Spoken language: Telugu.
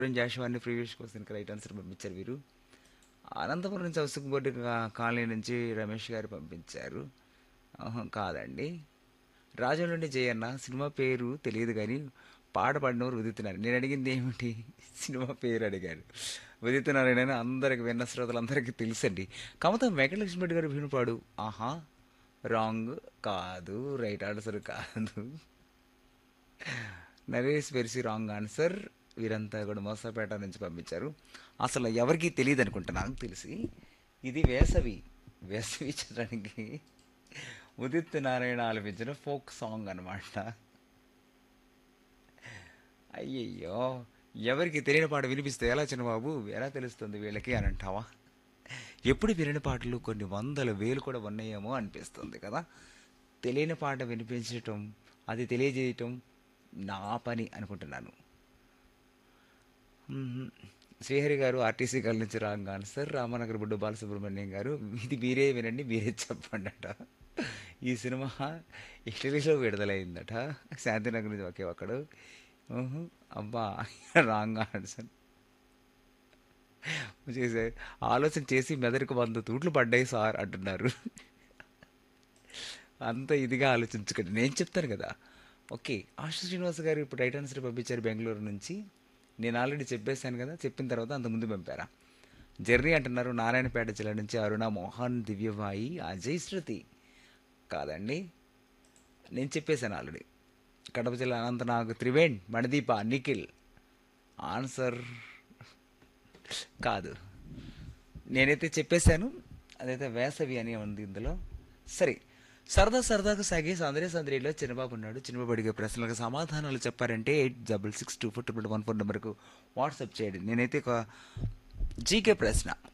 జాషువాని ప్రీవియస్ క్వశ్చన్కి రైట్ ఆన్సర్ పంపించారు వీరు అనంతపురం నుంచి అవసరబోటి కాలనీ నుంచి రమేష్ గారు పంపించారు ఆహా, కాదండి రాజు నుండి జయన్న సినిమా పేరు తెలియదు కానీ పాట పాడినవారు ఉదితున్నారు నేను అడిగింది ఏమిటి సినిమా పేరు అడిగారు ఉదితున్నారని అందరికి విన్న శ్రోతలందరికీ తెలుసండి కమతం వెంకటలక్ష్మి రెడ్డి గారు వినుపాడు ఆహా రాంగ్ కాదు రైట్ ఆన్సర్ కాదు నరేష్ వెర్సి రాంగ్ ఆన్సర్ వీరంతా కూడా మోసపేట నుంచి పంపించారు అసలు ఎవరికీ తెలియదు అనుకుంటా నాకు తెలిసి ఇది వేసవి వేసవి చిత్రానికి ఉదిత్ నారాయణ ఆలపించిన ఫోక్ సాంగ్ అనమాట అయ్యయ్యో ఎవరికి తెలియని పాట వినిపిస్తే ఎలా చిన్నబాబు ఎలా తెలుస్తుంది వీళ్ళకి అని అంటావా ఎప్పుడు వినని పాటలు కొన్ని వందల వేలు కూడా ఉన్నాయేమో అనిపిస్తుంది కదా తెలియని పాట వినిపించటం అది తెలియజేయటం నా పని అనుకుంటున్నాను మ్మ్. శ్రీహరి గారు ఆర్టీసీ కాల్ నుంచి రాంగ్ ఆన్సర్ రామనగర్ బుడ్డు బాలసుబ్రహ్మణ్యం గారు ఇది మీరే వినండి మీరే చెప్పండి అట ఈ సినిమా ఇటలీలో విడుదలైందట శాంతినగర్ నుంచి ఒకే ఒక్కడు ఊహు, అబ్బా రాంగ్ ఆన్సర్ చేసే ఆలోచన చేసి మెదడుకు వంద తూట్లు పడ్డాయి సార్ అంటున్నారు అంత ఇదిగా ఆలోచించకండి నేను చెప్తాను కదా ఓకే ఆశు శ్రీనివాస్ గారు ఇప్పుడు రైట్ ఆన్సర్ పంపించారు బెంగళూరు నుంచి నేను ఆల్రెడీ చెప్పేశాను కదా చెప్పిన తర్వాత అంత ముందు పంపారా జర్నీ అంటున్నారు నారాయణపేట జిల్లా నుంచి అరుణ మోహన్ దివ్యవాయి అజయ్ శృతి కాదండి నేను చెప్పేశాను ఆల్రెడీ కడప జిల్లా అనంతనాగ్ త్రివేణ్ మణిదీప నిఖిల్ ఆన్సర్ కాదు నేనైతే చెప్పేశాను అదైతే వేసవి అని ఉంది ఇందులో సరే సరదా సరదాగా సాగే సందరే సందరిలో చిన్నబాబు ఉన్నాడు చిన్నబాబు అడిగే ప్రశ్నలకు సమాధానాలు చెప్పారంటే eight double six two four triple one four నెంబర్కు వాట్సాప్ చేయండి నేనైతే ఒక జీకే ప్రశ్న